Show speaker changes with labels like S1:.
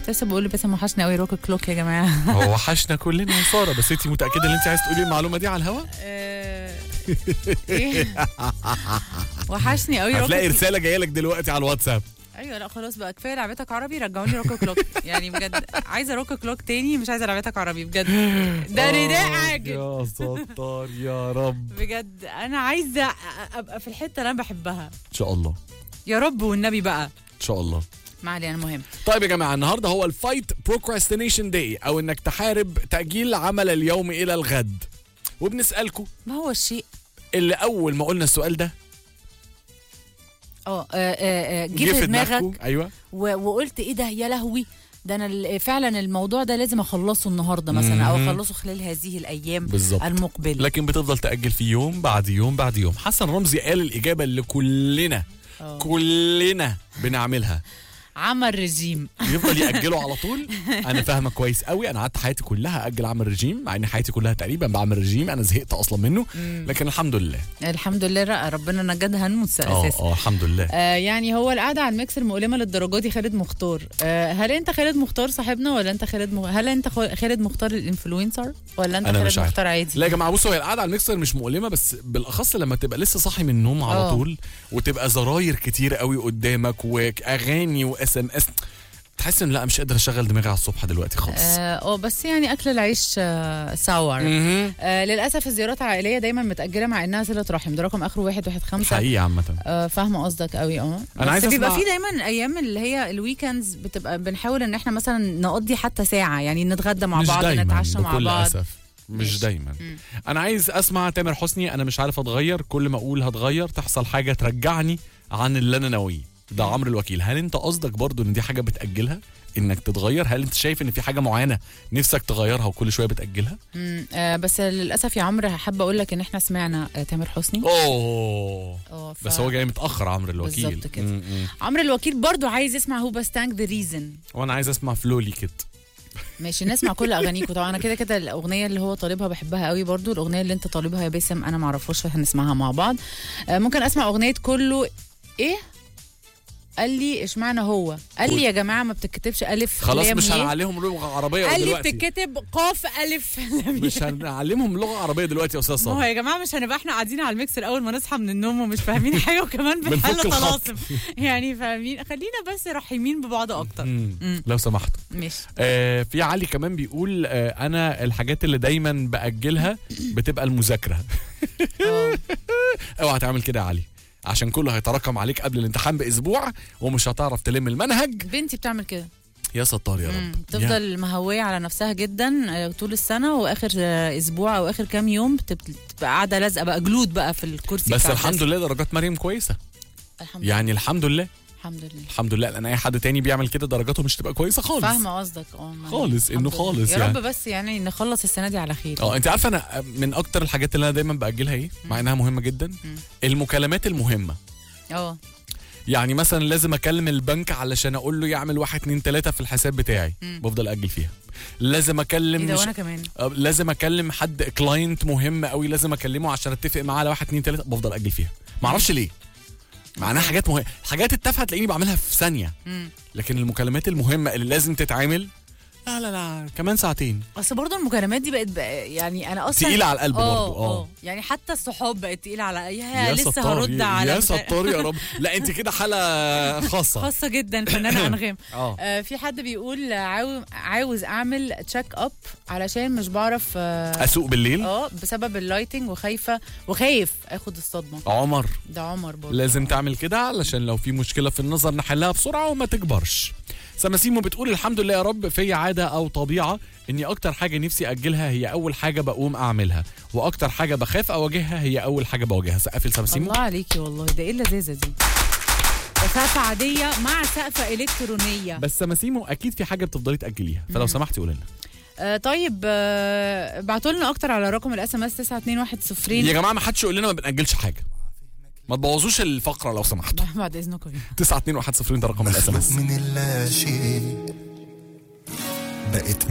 S1: لسه بقول لباسم وحشني قوي روك كلوك يا جماعه
S2: هو وحشنا كلنا يا ساره بس انت متاكده ان انت عايز تقولي المعلومه دي على الهوا
S1: آه، إيه؟ وحشني قوي روك
S2: هتلاقي رساله جايه لك دلوقتي على الواتساب
S1: ايوه لا خلاص بقى كفايه لعبتك عربي رجعوا لي روك كلوك يعني بجد عايزه روك كلوك تاني مش عايزه لعبتك عربي بجد ده نداء عاجل
S2: يا ستار يا رب
S1: بجد انا عايزه أ- ابقى في الحته اللي انا بحبها
S2: ان شاء الله
S1: يا رب والنبي بقى
S2: ان شاء الله
S1: ما علينا المهم
S2: طيب يا جماعه النهارده هو الفايت بروكراستينيشن داي او انك تحارب تاجيل عمل اليوم الى الغد وبنسالكم
S1: ما هو الشيء
S2: اللي اول ما قلنا السؤال ده
S1: اه آه، آه، آه، جه في دماغك
S2: دماغكم ايوه
S1: و- وقلت ايه ده يا لهوي ده انا ال- فعلا الموضوع ده لازم اخلصه النهارده مثلا او
S2: مهم.
S1: اخلصه خلال هذه الايام
S2: بالظبط
S1: المقبله
S2: لكن بتفضل تاجل في يوم بعد يوم بعد يوم حسن رمزي قال الاجابه اللي كلنا
S1: آه.
S2: كلنا بنعملها
S1: عمل رجيم
S2: يفضل ياجله على طول انا فاهمه كويس قوي انا قعدت حياتي كلها اجل اعمل رجيم مع ان حياتي كلها تقريبا بعمل رجيم انا زهقت اصلا منه لكن الحمد لله
S1: الحمد لله لا ربنا نجدها هنموت
S2: اه
S1: اساسا
S2: اه الحمد لله
S1: آه يعني هو القعده على الميكس المؤلمه للدرجات دي خالد مختار آه هل انت خالد مختار صاحبنا ولا انت خالد مخ... هل انت خ- خالد مختار الانفلونسر ولا انت
S2: أنا مش
S1: خالد
S2: عارف.
S1: مختار عادي
S2: لا يا جماعه بصوا هي القعده على الميكسر مش مؤلمه بس بالاخص لما تبقى لسه صاحي من النوم على
S1: آه.
S2: طول وتبقى زراير كتير قوي قدامك واغاني واس ام اس تحس ان لا مش قادر اشغل دماغي على الصبح دلوقتي خالص
S1: اه آه، بس يعني اكل العيش آه ساور
S2: مهم.
S1: آه للاسف الزيارات العائليه دايما متاجله مع انها صله رحم ده رقم اخره واحد واحد خمسة
S2: حقيقي عامه
S1: آه فاهمه قصدك قوي اه
S2: أنا
S1: بس
S2: عايز
S1: بيبقى
S2: أسمع-
S1: في دايما ايام اللي هي الويكندز بتبقى بنحاول ان احنا مثلا نقضي حتى ساعه يعني نتغدى مع
S2: مش
S1: بعض
S2: دايما
S1: نتعشى مع
S2: بكل
S1: بعض
S2: اسف مش
S1: ماشي.
S2: دايما
S1: مم.
S2: انا عايز اسمع تامر حسني انا مش عارف اتغير كل ما اقول هتغير تحصل حاجه ترجعني عن اللي انا ناويه ده عمرو الوكيل هل انت قصدك برضو ان دي حاجه بتاجلها انك تتغير هل انت شايف ان في حاجه معينه نفسك تغيرها وكل شويه بتاجلها
S1: مم، آه بس للاسف يا عمرو حابه اقول لك ان احنا سمعنا آه تامر حسني
S2: اوه
S1: اه ف-
S2: بس هو جاي متاخر عمرو الوكيل
S1: بالظبط كده.
S2: م- م.
S1: عمرو الوكيل برضو عايز يسمع هو باستانك ذا ريزن
S2: وانا عايز اسمع فلولي كده
S1: ماشي نسمع كل اغانيكم طبعا انا كده كده الاغنيه اللي هو طالبها بحبها قوي برضو الاغنيه اللي انت طالبها يا باسم انا ما اعرفهاش هنسمعها مع بعض آه ممكن اسمع اغنيه كله ايه قال لي اشمعنى هو قال لي يا جماعه ما بتتكتبش الف
S2: خلاص
S1: لام
S2: مش
S1: ميم.
S2: هنعلمهم لغه عربيه
S1: قال لي
S2: دلوقتي
S1: بتتكتب قاف الف لام
S2: مش هنعلمهم لغه عربيه دلوقتي يا استاذ
S1: ما هو
S2: صابر
S1: يا جماعه مش هنبقى احنا قاعدين على الميكسر اول ما نصحى من النوم ومش فاهمين حاجه وكمان
S2: بنفك
S1: بنحل
S2: الخط.
S1: طلاسم يعني فاهمين خلينا بس رحيمين ببعض اكتر
S2: مم.
S1: مم.
S2: لو سمحتوا
S1: ماشي
S2: آه في علي كمان بيقول آه انا الحاجات اللي دايما باجلها بتبقى المذاكره
S1: اه
S2: اوعى تعمل كده يا علي عشان كله هيتراكم عليك قبل الامتحان باسبوع ومش هتعرف تلم المنهج
S1: بنتي بتعمل كده
S2: يا ستار يا
S1: مم.
S2: رب يا-
S1: تفضل مهوية على نفسها جدا آه، طول السنة واخر آه، اسبوع او اخر كام يوم بتبقى بتبقى قاعدة لازقة بقى جلود بقى في الكرسي
S2: بس
S1: بتاع
S2: الحمد
S1: الديسك.
S2: لله درجات مريم كويسه
S1: الحمد لله
S2: يعني الحمد لله
S1: الحمد لله
S2: الحمد لله لان اي حد تاني بيعمل كده درجاته مش تبقى كويسه خالص
S1: فاهمة قصدك اه ما-
S2: خالص، إنه
S1: الحمد لله.
S2: خالص
S1: يا
S2: يعني.
S1: رب بس يعني نخلص السنة دي على خير
S2: اه انت عارفه انا من اكتر الحاجات اللي انا دايما باجلها ايه مع انها مهمه جدا
S1: مم.
S2: المكالمات المهمه
S1: اه
S2: يعني مثلا لازم اكلم البنك علشان اقول له يعمل واحد اتنين تلاته في الحساب بتاعي
S1: مم.
S2: بفضل اجل فيها لازم اكلم
S1: ايه ده
S2: مش
S1: وانا كمان
S2: آه، لازم اكلم حد كلاينت مهم قوي لازم اكلمه عشان اتفق معاه على واحد اتنين تلاته بفضل اجل فيها ما اعرفش ليه معناها حاجات مهمه الحاجات التافهه تلاقيني بعملها في ثانيه
S1: مم.
S2: لكن المكالمات المهمه اللي لازم تتعمل لا لا لا كمان ساعتين
S1: اصل برضه المكالمات دي بقت بقى يعني انا اصلا
S2: تقيله على القلب
S1: اه
S2: برضه اه
S1: يعني حتى الصحاب بقت تقيله على يا, لسه
S2: ستار،
S1: هرد على
S2: يا
S1: بتاع-
S2: ستار يا رب لا انت كده حاله خاصه
S1: خاصة جدا فنانة أنغام
S2: اه
S1: آه في حد بيقول عاو... عاوز أعمل تشيك أب علشان مش بعرف اه
S2: اسوق بالليل
S1: آه، بسبب اللايتنج وخايفة وخايف اخد الصدمة
S2: عمر
S1: ده عمر برضه
S2: لازم تعمل كده علشان لو في مشكله في النظر نحلها بسرعه وما تكبرش سماسيمو بتقول الحمد لله يا رب في عاده او طبيعه اني اكتر حاجه نفسي اجلها هي اول حاجه بقوم اعملها واكتر حاجه بخاف اواجهها هي اول حاجه بواجهها سقف لسماسيمو
S1: الله عليكي والله ده ايه اللذاذة دي ده سقفة عادية مع سقفة إلكترونية
S2: بس سماسيمو اكيد في حاجه بتفضلي تاجليها فلو سمحتي قولي لنا
S1: آه طيب آه بعتوا لنا أكتر على رقم الاس ام اس 921
S2: يا جماعه ما حدش يقول لنا ما بنأجلش حاجه ما تبوظوش الفقره لو سمحتوا
S1: بعد إذنكم
S2: 921 ده رقم الاس ام اس
S3: من اللاشيء بقت